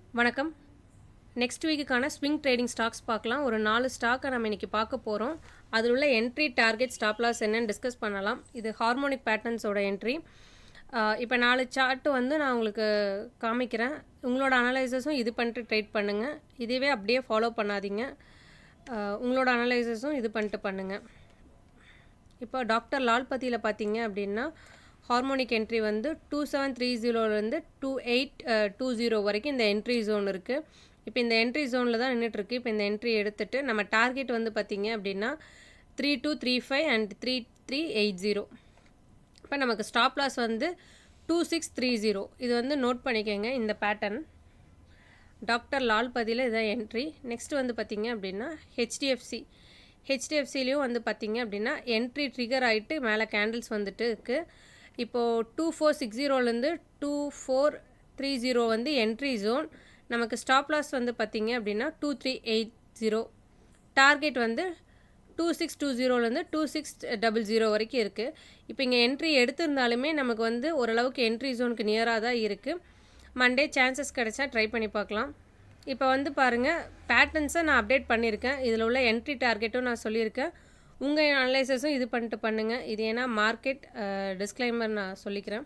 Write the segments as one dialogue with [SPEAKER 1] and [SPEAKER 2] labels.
[SPEAKER 1] வணக்கம் நெக்ஸ்ட் வீக்குக்கான swing trading stocks பார்க்கலாம் ஒரு நாலு ஸ்டாக்கை நம்ம இன்றைக்கி பார்க்க போகிறோம் அதில் உள்ள என்ட்ரி டார்கெட் ஸ்டாப் லாஸ் என்னன்னு டிஸ்கஸ் பண்ணலாம் இது ஹார்மோனிக் பேட்டர்ன்ஸோட என்ட்ரி இப்போ நாலு சார்ட்டு வந்து நான் உங்களுக்கு காமிக்கிறேன் உங்களோட அனலைசஸும் இது பண்ணிட்டு ட்ரேட் பண்ணுங்கள் இதுவே அப்படியே ஃபாலோ பண்ணாதீங்க அஹ், உங்களோட அனலைசஸும் இது பண்ணிட்டு பண்ணுங்கள் இப்போ டாக்டர் லால்பதியில் பார்த்தீங்க அப்படின்னா ஹார்மோனிக் என்ட்ரி வந்து டூ செவன் த்ரீ ஜீரோலேருந்து டூ எயிட் டூ ஜீரோ வரைக்கும் இந்த என்ட்ரி ஜோன் இருக்குது இப்போ இந்த என்ட்ரி ஜோனில் தான் நின்றுட்டுருக்கு இப்போ இந்த என்ட்ரி எடுத்துட்டு நம்ம டார்கெட் வந்து பார்த்தீங்க அப்படின்னா three two three five and three three eight zero இப்போ நமக்கு ஸ்டாப் லாஸ் வந்து டூ சிக்ஸ் த்ரீ ஜீரோ இது வந்து நோட் பண்ணிக்கோங்க இந்த பேட்டர்ன் டாக்டர் லால்பதியில் இதான் என்ட்ரி நெக்ஸ்ட் வந்து பார்த்தீங்க அப்படின்னா ஹெச்டிஎஃப்சி ஹெச்டிஎஃப்சிலையும் வந்து பார்த்தீங்க அப்படின்னா என்ட்ரி ட்ரிகர் ஆகிட்டு மேலே கேண்டில்ஸ் வந்துட்டு இருக்குது இப்போது டூ ஃபோர் சிக்ஸ் ஜீரோலேருந்து டூ ஃபோர் த்ரீ ஜீரோ வந்து என்ட்ரி ஜோன் நமக்கு ஸ்டாப் லாஸ் வந்து பார்த்தீங்க அப்படின்னா two three eight zero target வந்து டூ சிக்ஸ் டூ ஜீரோலேருந்து டூ சிக்ஸ் டபுள் ஜீரோ வரைக்கும் இருக்குது இப்போ இங்கே என்ட்ரி எடுத்திருந்தாலுமே நமக்கு வந்து ஓரளவுக்கு என்ட்ரி ஜோனுக்கு நியராக தான் இருக்குது மண்டே சான்சஸ் கிடைச்சா ட்ரை பண்ணி பார்க்கலாம் இப்போ வந்து பாருங்கள் பேட்டர்ன்ஸை நான் அப்டேட் பண்ணியிருக்கேன் இதில் உள்ள என்ட்ரி டார்கெட்டும் நான் சொல்லியிருக்கேன் உங்கள் அனலைசஸும் இது பண்ணிட்டு பண்ணுங்கள் இது ஏன்னா மார்க்கெட் டிஸ்க்ளைமர் நான் சொல்லிக்கிறேன்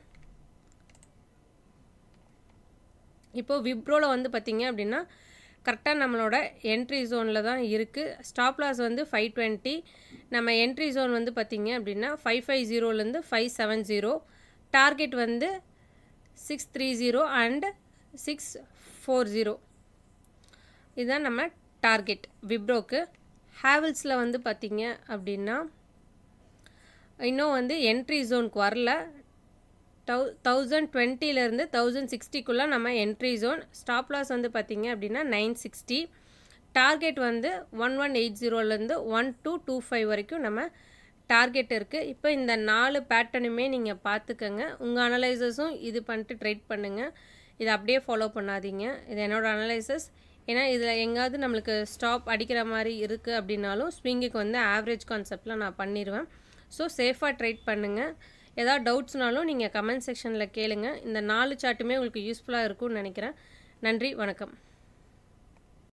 [SPEAKER 1] இப்போது விப்ரோவில் வந்து பார்த்தீங்க அப்படின்னா கரெக்டாக நம்மளோட என்ட்ரி ஜோனில் தான் இருக்குது ஸ்டாப் லாஸ் வந்து ஃபைவ் டுவெண்ட்டி நம்ம என்ட்ரி ஜோன் வந்து பார்த்தீங்க அப்படின்னா ஃபைவ் ஃபைவ் ஜீரோலேருந்து ஃபைவ் செவன் ஜீரோ டார்கெட் வந்து six three zero and six four zero இதுதான் நம்ம டார்கெட் விப்ரோக்கு ஹேவல்ஸில் வந்து பார்த்தீங்க அப்படின்னா இன்னும் வந்து என்ட்ரி ஜோனுக்கு வரல தௌ தௌசண்ட் டுவெண்ட்டிலேருந்து தௌசண்ட் சிக்ஸ்டிக்குள்ளே நம்ம என்ட்ரி ஜோன் ஸ்டாப் லாஸ் வந்து பார்த்தீங்க அப்படின்னா நைன் சிக்ஸ்டி டார்கெட் வந்து ஒன் ஒன் எயிட் ஜீரோலேருந்து ஒன் டூ டூ ஃபைவ் வரைக்கும் நம்ம டார்கெட் இருக்குது இப்போ இந்த நாலு பேட்டர்னுமே நீங்கள் பார்த்துக்கங்க உங்கள் அனலைசஸும் இது பண்ணிட்டு ட்ரேட் பண்ணுங்கள் இதை அப்படியே ஃபாலோ பண்ணாதீங்க இது என்னோட அனலைசஸ் ஏன்னா இதில் எங்காவது நம்மளுக்கு ஸ்டாப் அடிக்கிற மாதிரி இருக்குது அப்படின்னாலும் ஸ்விங்குக்கு வந்து ஆவரேஜ் கான்செப்டில் நான் பண்ணிடுவேன் ஸோ சேஃபாக ட்ரேட் பண்ணுங்கள் ஏதாவது டவுட்ஸ்னாலும் நீங்கள் கமெண்ட் செக்ஷனில் கேளுங்க இந்த நாலு சார்ட்டுமே உங்களுக்கு யூஸ்ஃபுல்லாக இருக்கும்னு நினைக்கிறேன் நன்றி வணக்கம்